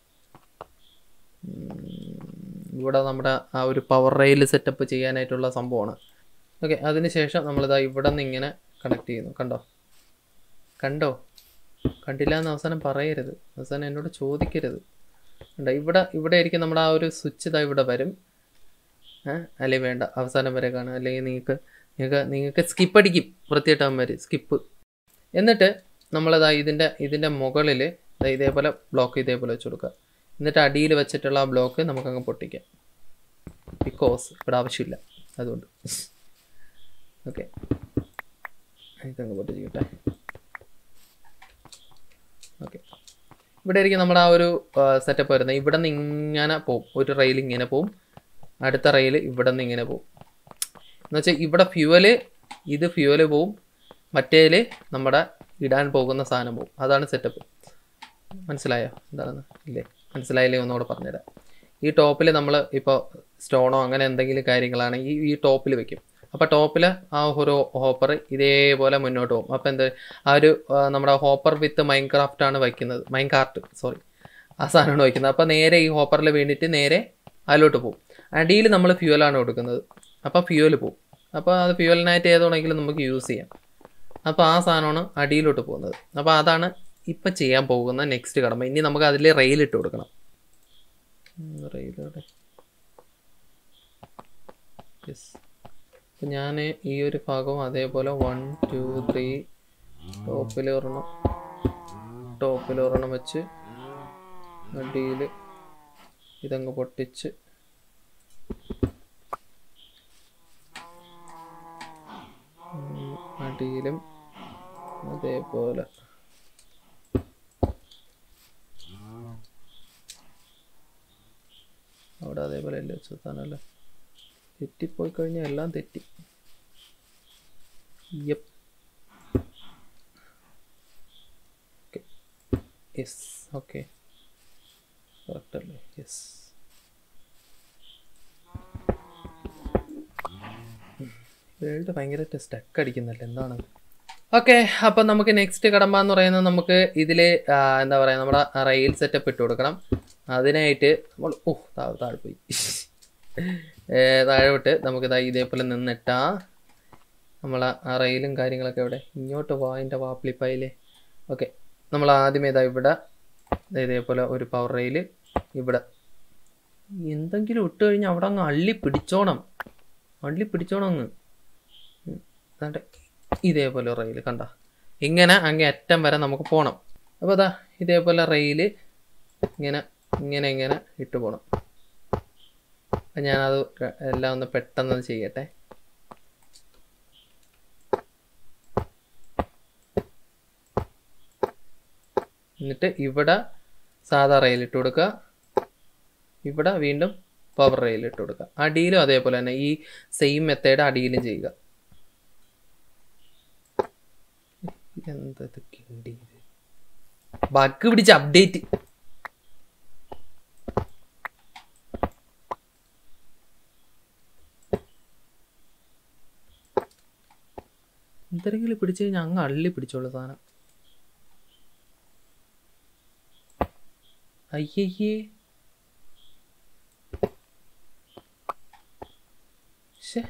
ഇവിടെ നമ്മുടെ ആ ഒരു പവർ റെയിൽ സെറ്റപ്പ് ചെയ്യാനായിട്ടുള്ള സംഭവമാണ് ഓക്കെ അതിനുശേഷം നമ്മളിതാ ഇവിടെ നിന്ന് ഇങ്ങനെ കണക്ട് ചെയ്യുന്നു കണ്ടോ കണ്ടോ കണ്ടില്ല എന്ന് അവസാനം പറയരുത് അവസാനം എന്നോട് ചോദിക്കരുത് കണ്ടോ ഇവിടെ ഇവിടെ ആയിരിക്കും നമ്മുടെ ആ ഒരു സ്വിച്ച് ഇതാ ഇവിടെ വരും ഏഹ് അല്ലെങ്കിൽ വേണ്ട അവസാനം വരെ കാണുക അല്ലെങ്കിൽ നിങ്ങൾക്ക് നിങ്ങൾക്ക് നിങ്ങൾക്ക് സ്കിപ്പ് അടിക്കും വൃത്തിയിട്ടാകുമ്പോൾ സ്കിപ്പ് എന്നിട്ട് നമ്മളതാ ഇതിൻ്റെ ഇതിൻ്റെ മുകളിൽ ഇതേപോലെ ബ്ലോക്ക് ഇതേപോലെ വെച്ച് കൊടുക്കുക എന്നിട്ട് അടിയിൽ വെച്ചിട്ടുള്ള ആ ബ്ലോക്ക് നമുക്കങ്ങ് പൊട്ടിക്കാം ബിക്കോസ് ഇവിടെ ആവശ്യമില്ല അതുകൊണ്ട് ഓക്കെ ഇതങ്ങ് പൊട്ടിച്ചിട്ടെ ഓക്കെ ഇവിടെ ആയിരിക്കും നമ്മുടെ ആ ഒരു സെറ്റപ്പ് വരുന്നത് ഇവിടെ നിന്ന് ഇങ്ങനെ പോവും ഒരു റെയിൽ ഇങ്ങനെ പോവും അടുത്ത റെയിൽ ഇവിടെ നിന്ന് ഇങ്ങനെ പോവും എന്ന് വെച്ചാൽ ഇവിടെ ഫ്യൂവല് ഇത് ഫ്യൂവല് പോവും മറ്റേല് നമ്മുടെ ഇടാൻ പോകുന്ന സാധനം പോവും അതാണ് സെറ്റപ്പ് മനസ്സിലായോ എന്താണെന്ന് ഇല്ലേ മനസ്സിലായില്ലേ ഒന്നുകൂടെ പറഞ്ഞുതരാം ഈ ടോപ്പിൽ നമ്മൾ ഇപ്പോൾ സ്റ്റോണോ അങ്ങനെ എന്തെങ്കിലും കാര്യങ്ങളാണ് ഈ ഈ ടോപ്പിൽ വെക്കും അപ്പോൾ ടോപ്പിൽ ആ ഒരു ഹോപ്പർ ഇതേപോലെ മുന്നോട്ട് പോകും അപ്പോൾ എന്ത് ആ ഒരു ആ, നമ്മുടെ ഹോപ്പർ വിത്ത് മൈൻ ക്രാഫ്റ്റ് ആണ് വയ്ക്കുന്നത് മൈൻ കാർട്ട് സോറി ആ സാധനമാണ് വയ്ക്കുന്നത് അപ്പോൾ നേരെ ഈ ഹോപ്പറിൽ വീണിട്ട് നേരെ അതിലോട്ട് പോകും അടിയിൽ നമ്മൾ ഫ്യൂവലാണ് കൊടുക്കുന്നത് അപ്പോൾ ഫ്യൂവൽ പോകും അപ്പോൾ അത് ഫ്യൂവലിനായിട്ട് ഏതാണെങ്കിലും നമുക്ക് യൂസ് ചെയ്യാം അപ്പോൾ ആ സാധനമാണ് അടിയിലോട്ട് പോകുന്നത് അപ്പോൾ അതാണ് ഇപ്പം ചെയ്യാൻ പോകുന്ന നെക്സ്റ്റ് കടമ ഇനി നമുക്ക് അതിൽ റെയിൽ ഇട്ട് കൊടുക്കണം റെയിലോടെ യെസ് അപ്പം ഞാൻ ഈ ഒരു ഭാഗവും അതേപോലെ വൺ ടു ത്രീ ടോപ്പിൽ ഒരെണ്ണം ടോപ്പിൽ ഒരെണ്ണം വെച്ച് അടിയിൽ ഇതങ്ങ് പൊട്ടിച്ച് ഉം, അടിയിലും അതേപോലെ അവിടെ അതേപോലെ അല്ലേ വെച്ചാണല്ലേ തെറ്റിപ്പോയി കഴിഞ്ഞാൽ എല്ലാം തെറ്റി യപ്പ് യെസ് ഓക്കെ കറക്റ്റ് അല്ലേ യെസ് വേൾഡ് ഭയങ്കരമായിട്ട് സ്റ്റക്ക് അടിക്കുന്നല്ലേ എന്താണ് ഓക്കെ അപ്പം നമുക്ക് നെക്സ്റ്റ് കടമ്പ എന്ന് പറയുന്നത് നമുക്ക് ഇതിൽ എന്താ പറയുക നമ്മുടെ റെയിൽ സെറ്റപ്പ് ഇട്ട് കൊടുക്കണം അതിനായിട്ട് നമ്മൾ ഓ താഴെ താഴെ പോയി ഏ, താഴെ വിട്ട് നമുക്ക് ഇതാ ഇതേപോലെ നിന്നിട്ടാ നമ്മൾ ആ റെയിലും കാര്യങ്ങളൊക്കെ ഇവിടെ ഇങ്ങോട്ട് വാ എൻ്റെ വാപ്പിളിപ്പായില്ലേ ഓക്കെ നമ്മൾ ആദ്യമേ ഇതാ ഇവിടെ ദേ ഇതേപോലെ ഒരു പവർ റെയിൽ ഇവിടെ എന്തെങ്കിലും ഇട്ട് കഴിഞ്ഞാൽ അവിടെ അങ്ങ് അള്ളി പിടിച്ചോണം അള്ളി പിടിച്ചോണം അങ്ങ് ഉം. ദാണ്ടെ ഇതേപോലെ റെയിൽ കണ്ട ഇങ്ങനെ അങ്ങേ അറ്റം വരെ നമുക്ക് പോകണം അപ്പോൾ അതാ ഇതേപോലെ റെയിൽ ഇങ്ങനെ ഇങ്ങനെ ഇങ്ങനെ ഇട്ട് പോകണം അപ്പം ഞാനത് ര- എല്ലാം ഒന്ന് പെട്ടെന്ന് ചെയ്യട്ടെ എന്നിട്ട് ഇവിടെ സാധാ റെയിൽ ഇട്ട് കൊടുക്കുക ഇവിടെ വീണ്ടും പവർ റെയിൽ ഇട്ട് കൊടുക്കുക അടിയിലും അതേപോലെ തന്നെ ഈ സെയിം മെത്തേഡ് അടിയിലും ചെയ്യുക എന്തത് കിണ്ടി ബഗ് പിടിച്ച അപ്ഡേറ്റ് എന്തെങ്കിലും പിടിച്ചു കഴിഞ്ഞാൽ അങ്ങ് അള്ളി പിടിച്ചോളൂ സാധനം അയ്യയ്യേ ശ്ശേ.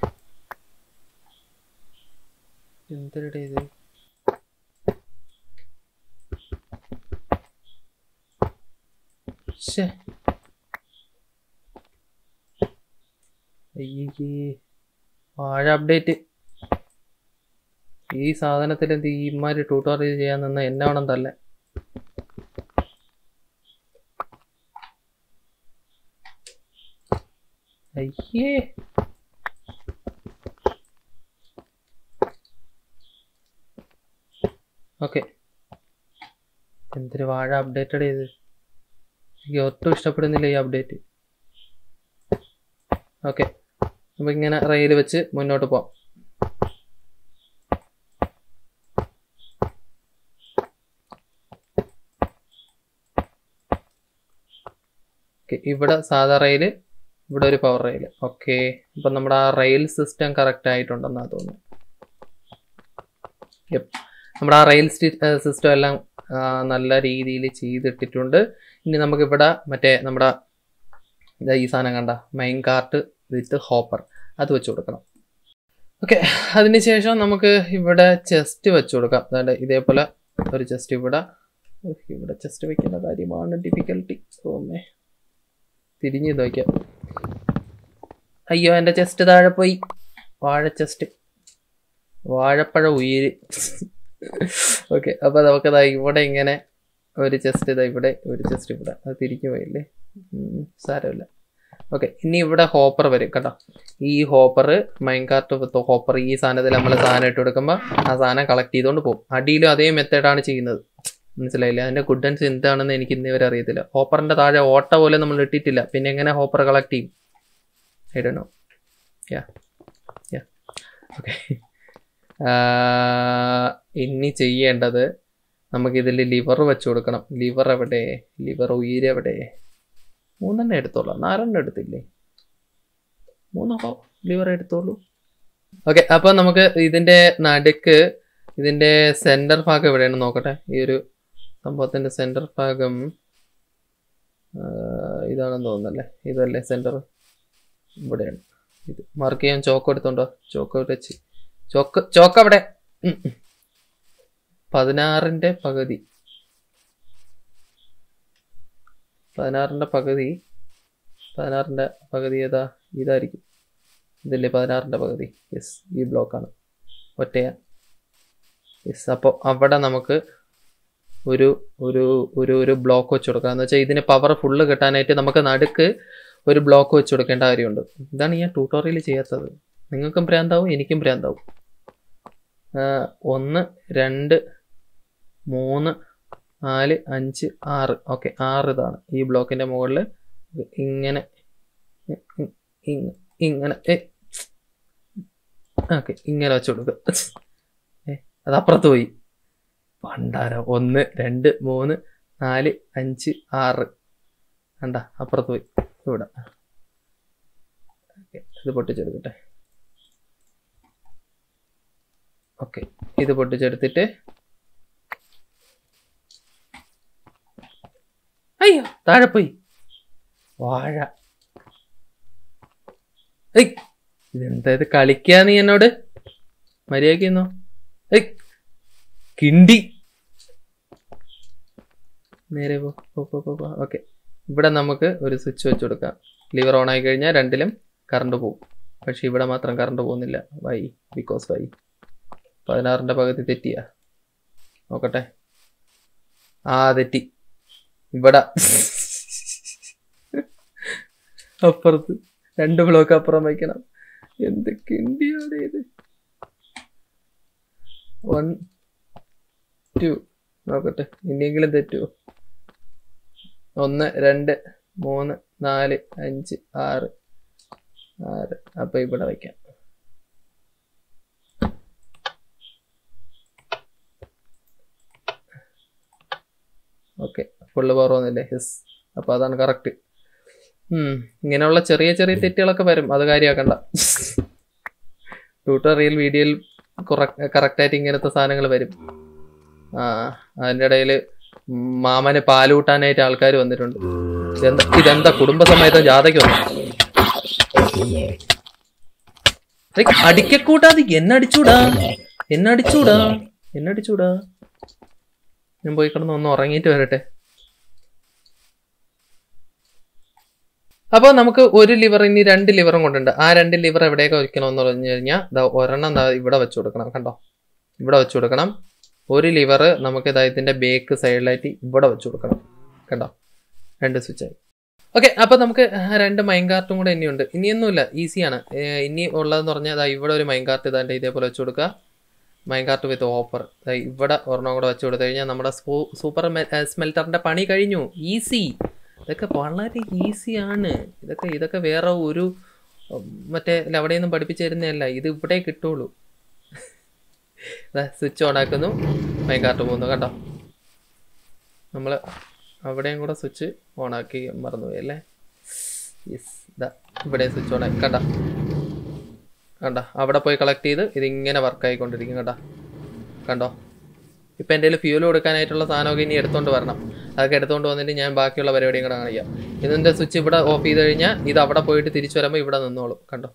എന്തെരുടെ ഇത് ശ്ശേ. അയ്യയ്യേ വാഴ അപ്ഡേറ്റ് ഈ സാധനത്തിൽ എന്ത് ഈ ഇമാര് ട്യൂട്ടോറിയൽ ചെയ്യാൻ നിന്ന എന്നെ വേണം തല്ലേ അയ്യേ ഓക്കെ എന്തൊരു വാഴ അപ്ഡേറ്റഡ് ചെയ്ത് എനിക്ക് ഒട്ടും ഇഷ്ടപ്പെടുന്നില്ല ഈ അപ്ഡേറ്റ് ഓക്കെ അപ്പോൾ ഇങ്ങനെ റെയിൽ വെച്ച് മുന്നോട്ട് പോവാം ഓക്കെ ഇവിടെ സാധാ റെയിൽ ഇവിടെ ഒരു പവർ റെയിൽ ഓക്കെ അപ്പം നമ്മുടെ ആ റെയിൽ സിസ്റ്റം കറക്റ്റ് ആയിട്ടുണ്ടെന്നാ തോന്നുന്നു Yep. നമ്മുടെ ആ റെയിൽ സിസ്റ്റം എല്ലാം ആ, നല്ല രീതിയിൽ ചെയ്തിട്ടിട്ടുണ്ട് ഇനി നമുക്കിവിടെ മറ്റേ നമ്മുടെ ഇതാ ഈ സാധനം കണ്ട മൈൻ കാർട്ട് വിത്ത് ഹോപ്പർ അത് വെച്ച് കൊടുക്കണം ഓക്കെ അതിനുശേഷം നമുക്ക് ഇവിടെ ചെസ്റ്റ് വെച്ച് കൊടുക്കാം അതാണ്ട് ഇതേപോലെ ഒരു ചെസ്റ്റ് ഇവിടെ ഉഫ്, ഇവിടെ ചെസ്റ്റ് വെക്കുന്ന കാര്യമാണ് ഡിഫിക്കൽട്ടി ഓമേ തിരിഞ്ഞ് ഇത് വയ്ക്കാം അയ്യോ എൻ്റെ ചെസ്റ്റ് താഴെ പോയി വാഴ ചെസ്റ്റ് വാഴപ്പഴ ഉയിര് ഓക്കെ അപ്പോൾ നമുക്കതാ ഇവിടെ ഇങ്ങനെ ഒരു ചെസ്റ്റ് ഇതാ ഇവിടെ ഒരു ചെസ്റ്റ് ഇവിടെ അത് തിരിഞ്ഞു പോയില്ലേ ഉം, സാരമില്ല ഓക്കെ ഇനി ഇവിടെ ഹോപ്പർ വരും കേട്ടോ ഈ ഹോപ്പർ മൈൻകാർട്ട് ഹോപ്പർ ഈ സാധനത്തിൽ നമ്മൾ സാധനം ഇട്ട് കൊടുക്കുമ്പോൾ ആ സാധനം കളക്ട് ചെയ്തുകൊണ്ട് പോകും അടിയിലും അതേ മെത്തേഡാണ് ചെയ്യുന്നത് മനസ്സിലായില്ല അതിന്റെ ഗുഡ് ആൻഡ് എന്താണെന്ന് എനിക്ക് ഇന്നേ വരെ അറിയത്തില്ല ഹോപ്പറിന്റെ താഴെ ഓട്ട പോലെ നമ്മൾ ഇട്ടിട്ടില്ല പിന്നെ എങ്ങനെ ഹോപ്പർ കളക്ട് ചെയ്യും ഐ ഡോ നോ യാ യാ ഓക്കെ ഇനി ചെയ്യേണ്ടത് നമുക്കിതിൽ ലിവർ വെച്ച് കൊടുക്കണം ലിവർ എവിടെ ലിവർ ഉയര് എവിടെ മൂന്നെണ്ണം എടുത്തോളാം നാലെണ്ണം എടുത്തില്ലേ മൂന്നോ ലിവർ എടുത്തോളൂ ഓക്കെ അപ്പോൾ നമുക്ക് ഇതിന്റെ നടുക്ക് ഇതിന്റെ സെന്റർ ഭാഗം എവിടെയാണ് നോക്കട്ടെ ഈ ഒരു സംഭവത്തിന്റെ സെന്റർ ഭാഗം ആ, ഇതാണെന്ന് തോന്നുന്നല്ലേ ഇതല്ലേ സെന്റർ ഇവിടെയാണ് ഇത് മാർക്ക് ചെയ്യാൻ ചോക്ക് എടുത്തോണ്ടോ ചോക്ക് വെച്ച് ചോക്ക് ചോക്ക് അവിടെ ഉം, ഉം. പതിനാറിന്റെ പകുതി പതിനാറിന്റെ പകുതി പതിനാറിന്റെ പകുതി ഏതാ ഇതായിരിക്കും ഇതില്ലേ പതിനാറിന്റെ പകുതി യെസ് ഈ ബ്ലോക്കാണ് ഒറ്റയാ യെസ് അപ്പോൾ അവിടെ നമുക്ക് ഒരു ഒരു ഒരു ഒരു ബ്ലോക്ക് വെച്ച് കൊടുക്കാം എന്ന് വെച്ചാൽ ഇതിന് പവർ ഫുള്ള് കിട്ടാനായിട്ട് നമുക്ക് നടുക്ക് ഒരു ബ്ലോക്ക് വെച്ച് കൊടുക്കേണ്ട കാര്യമുണ്ട് ഇതാണ് ഞാൻ ട്യൂട്ടോറിയൽ ചെയ്യാത്തത് നിങ്ങൾക്കും ഭ്രാന്താവും എനിക്കും ഭ്രാന്താവും ആ, ഒന്ന് രണ്ട് മൂന്ന് നാല് അഞ്ച് ആറ് ഓക്കെ ആറ് ഇതാണ് ഈ ബ്ലോക്കിന്റെ മുകളിൽ ഇങ്ങനെ ഇ- ഇ- ഇ- ഇങ്ങനെ ഓക്കെ ഇങ്ങനെ വെച്ച് കൊടുക്കുക ഏ അത് അപ്പുറത്ത് പോയി പണ്ടാരം ഒന്ന് രണ്ട് മൂന്ന് നാല് അഞ്ച് ആറ് കണ്ട അപ്പുറത്ത് പോയി ഇവിടെ ഓക്കെ ഇത് പൊട്ടിച്ചെടുക്കട്ടെ ഓക്കെ ഇത് പൊട്ടിച്ചെടുത്തിട്ട് അയ്യോ താഴെ പോയി വാഴ ഏയ് ഇതെന്താ ഇത് കളിക്കാ നീ എന്നോട് മര്യാദക്കുന്നോ ഏയ് കിണ്ടി നേരെ പോ പോ പോ പോ പോ ഓക്കെ ഇവിടെ നമുക്ക് ഒരു സ്വിച്ച് വെച്ച് കൊടുക്കാം ലിവർ ഓൺ ആയി കഴിഞ്ഞാൽ രണ്ടിലും കറണ്ട് പോകും പക്ഷെ ഇവിടെ മാത്രം കറണ്ട് പോകുന്നില്ല വൈ ബിക്കോസ് വൈ പതിനാറിന്റെ പകുതി തെറ്റിയാ നോക്കട്ടെ ആ തെറ്റി ഇവിടെ അപ്പുറത്ത് രണ്ട് ബ്ലോക്ക് അപ്പുറം വയ്ക്കണം എന്ത് കിണ്ടിയാണ് ഇത് വൺ ടു നോക്കട്ടെ ഇനിയെങ്കിലും തെറ്റുമോ ഒന്ന് രണ്ട് മൂന്ന് നാല് അഞ്ച് ആറ് ആറ് അപ്പൊ ഇവിടെ വയ്ക്കാം ഓക്കെ ഫുള്ള് പവർ വന്നില്ലേ യെസ് അപ്പൊ അതാണ് കറക്റ്റ് ഉം ഇങ്ങനെയുള്ള ചെറിയ ചെറിയ തെറ്റുകളൊക്കെ വരും അത് കാര്യമാക്കണ്ട ട്യൂട്ടോറിയൽ വീഡിയോയിൽ കറക്റ്റായിട്ട് ഇങ്ങനത്തെ സാധനങ്ങൾ വരും ആ അതിൻ്റെ ഇടയിൽ മാമന് പാല് കൂട്ടാനായിട്ട് ആൾക്കാർ വന്നിട്ടുണ്ട് ഇതെന്താ ഇതെന്താ കുടുംബസമേതം ജാഥയ്ക്ക് വന്നു ഏയ്, അടിക്കക്കൂട്ടാതെ എന്നടിച്ചൂടാ എന്നടിച്ചൂടാ എന്നടിച്ചൂടാ ഞാൻ പോയി കിടന്ന് ഒന്ന് ഉറങ്ങിയിട്ട് വരട്ടെ അപ്പോൾ നമുക്ക് ഒരു ലിവർ ഇനി രണ്ട് ലിവറും കൊണ്ടുണ്ട് ആ രണ്ട് ലിവർ എവിടെയൊക്കെ വെക്കണമെന്ന് പറഞ്ഞു കഴിഞ്ഞാൽ ദാ ഒരെണ്ണം ദാ ഇവിടെ വെച്ച് കൊടുക്കണം കണ്ടോ ഇവിടെ വെച്ച് കൊടുക്കണം ഒരു ലിവർ നമുക്ക് ഇതാ ഇതിന്റെ ബേക്ക് സൈഡിലായിട്ട് ഇവിടെ വെച്ച് കൊടുക്കണം കണ്ടോ രണ്ട് സ്വിച്ചായി ഓക്കെ അപ്പൊ നമുക്ക് രണ്ട് മൈൻ കാർട്ടും കൂടെ ഇനിയുണ്ട് ഇനിയൊന്നുമില്ല ഈസിയാണ് ഇനി ഉള്ളതെന്ന് പറഞ്ഞാൽ ദാ ഇവിടെ ഒരു മൈൻ കാർട്ട് ഇതാണ്ട് ഇതേപോലെ വെച്ച് കൊടുക്കുക മൈൻകാർട്ട് വിത്ത് ഓഫർ ഇവിടെ ഒരെണ്ണം കൂടെ വെച്ച് കൊടുത്തു കഴിഞ്ഞാൽ നമ്മുടെ സൂപ്പർ സ്മെൽറ്ററിന്റെ പണി കഴിഞ്ഞു ഈസി ഇതൊക്കെ വളരെ ഈസിയാണ് ഇതൊക്കെ ഇതൊക്കെ വേറെ ഒരു ഉം, മറ്റേ അവിടെയൊന്നും പഠിപ്പിച്ചു തരുന്നതല്ല ഇത് ഇവിടെ കിട്ടുള്ളൂ സ്വിച്ച് ഓൺ ആക്കുന്നു മൈൻകാർട്ട് പോകുന്നു കണ്ടോ നമ്മൾ അവിടെയും കൂടെ സ്വിച്ച് ഓൺ ആക്കി മറന്നുപോയി അല്ലേ യെസ് ഇതാ ഇവിടെ സ്വിച്ച് ഓൺ ആക്കി കണ്ട കണ്ട അവിടെ പോയി കളക്ട് ചെയ്ത് ഇതിങ്ങനെ വർക്ക് ആയിക്കൊണ്ടിരിക്കും കണ്ട കണ്ടോ ഇപ്പം എൻ്റെ കയ്യിൽ ഫ്യൂൽ കൊടുക്കാനായിട്ടുള്ള സാധനമൊക്കെ ഇനി എടുത്തോണ്ട് വരണം അതൊക്കെ എടുത്തോണ്ട് വന്നിട്ട് ഞാൻ ബാക്കിയുള്ള പരിപാടിയും കൂടെ കാണിക്കാം ഇതിൻ്റെ സ്വിച്ച് ഇവിടെ ഓഫ് ചെയ്ത് കഴിഞ്ഞാൽ ഇത് അവിടെ പോയിട്ട് തിരിച്ചു വരുമ്പോൾ ഇവിടെ നിന്നോളും കണ്ടോ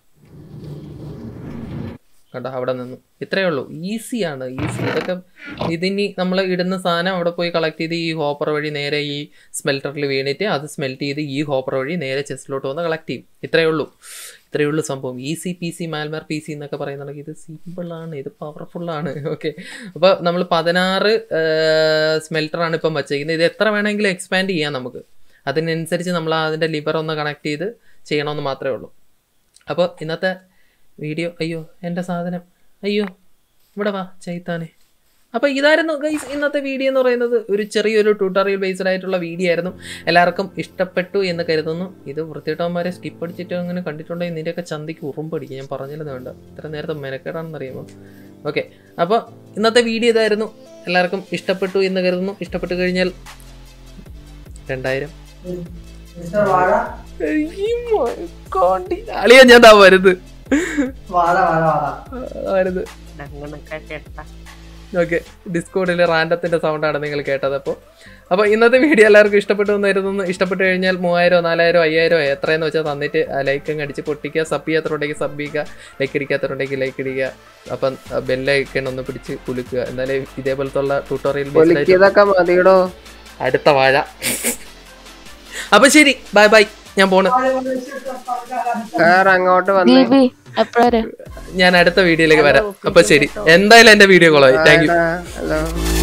കണ്ടോ അവിടെ നിന്നു ഇത്രയേ ഉള്ളൂ ഈസിയാണ് ഈസി ഇതൊക്കെ ഇതിനി നമ്മൾ ഇടുന്ന സാധനം അവിടെ പോയി കളക്ട് ചെയ്ത് ഈ ഹോപ്പർ വഴി നേരെ ഈ സ്മെൽറ്ററിൽ വീണിട്ട് അത് സ്മെൽറ്റ് ചെയ്ത് ഈ ഹോപ്പർ വഴി നേരെ ചെസ്റ്റിലോട്ട് വന്ന് കളക്ട് ചെയ്യും ഇത്രയേ ഉള്ളൂ ഇത്രയേ ഉള്ളൂ സംഭവം ഈസി പി സി മാൽമർ പി സി എന്നൊക്കെ പറയുന്നുണ്ടെങ്കിൽ ഇത് സിമ്പിളാണ് ഇത് പവർഫുള്ളാണ് ഓക്കെ അപ്പോൾ നമ്മൾ പതിനാറ് സ്മെൽറ്ററാണ് ഇപ്പം വച്ചേക്കുന്നത് ഇത് എത്ര വേണമെങ്കിലും എക്സ്പാൻഡ് ചെയ്യാം നമുക്ക് അതിനനുസരിച്ച് നമ്മൾ അതിൻ്റെ ലിവർ ഒന്ന് കണക്ട് ചെയ്ത് ചെയ്യണമെന്ന് മാത്രമേ ഉള്ളൂ അപ്പോൾ ഇന്നത്തെ വീഡിയോ അയ്യോ എൻ്റെ സാധനം അയ്യോ ഇവിടെ വാ ചൈത്താനെ അപ്പോൾ ഇതായിരുന്നു ഗൈസ് ഇന്നത്തെ വീഡിയോ എന്ന് പറയുന്നത് ഒരു ചെറിയൊരു ട്യൂട്ടോറിയൽ ബേസ്ഡ് ആയിട്ടുള്ള വീഡിയോ ആയിരുന്നു എല്ലാവർക്കും ഇഷ്ടപ്പെട്ടു എന്ന് കരുതുന്നു ഇത് വൃത്തിയിട്ടവന്മാരെ സ്കിപ്പ് അടിച്ചിട്ട് അങ്ങനെ കണ്ടിട്ടുണ്ടെങ്കിൽ നിൻ്റെയൊക്കെ ചന്തിക്ക് ഉറുമ്പടിക്കും ഞാൻ പറഞ്ഞില്ലെന്ന് വേണ്ട ഇത്ര നേരത്തെ മെനക്കേടാണെന്ന് അറിയുമോ ഓക്കെ അപ്പോൾ ഇന്നത്തെ വീഡിയോ ഇതായിരുന്നു എല്ലാവർക്കും ഇഷ്ടപ്പെട്ടു എന്ന് കരുതുന്നു ഇഷ്ടപ്പെട്ടു കഴിഞ്ഞാൽ രണ്ടായിരം മിസ്റ്റർ വാഴ അളിയാ ഞാൻ താ വരുത് വാഴ വാഴ വാഴ വരുത് ഓക്കെ ഡിസ്കോഡിൽ റാൻഡത്തിന്റെ സൗണ്ടാണ് നിങ്ങൾ കേട്ടത് അപ്പോൾ അപ്പോൾ ഇന്നത്തെ വീഡിയോ എല്ലാവർക്കും ഇഷ്ടപ്പെട്ടു എന്ന് കരുതുന്നു ഇഷ്ടപ്പെട്ടു കഴിഞ്ഞാൽ മൂവായിരോ നാലായിരോ അയ്യായിരോ എത്രയെന്ന് വെച്ചാൽ തന്നിട്ട് ആ ലൈക്ക് അങ്ങ് അടിച്ച് പൊട്ടിക്കുക സബ് ചെയ്യാത്തതുണ്ടെങ്കിൽ സബ് ചെയ്യുക ലൈക്ക് അടിക്കാത്തതുണ്ടെങ്കിൽ ലൈക്ക് അടിക്കുക അപ്പം ബെല്ലൈക്കൺ ഒന്ന് പിടിച്ച് കുലുക്കുക എന്നാലും ഇതേപോലത്തെ ഉള്ള ട്യൂട്ടോറിയൽ ഒലിക്കിയതൊക്കെ മതിയടോ അടുത്ത വാഴ അപ്പം ശരി ബൈ ബൈ ഞാൻ പോണ് കാർ അങ്ങോട്ട് വന്ന് ദീപി എപ്പോഴാ ഞാൻ അടുത്ത വീഡിയോയിലേക്ക് വരാം അപ്പൊ ശരി എന്തായാലും എന്റെ വീഡിയോ കോളായി താങ്ക് യു ഹലോ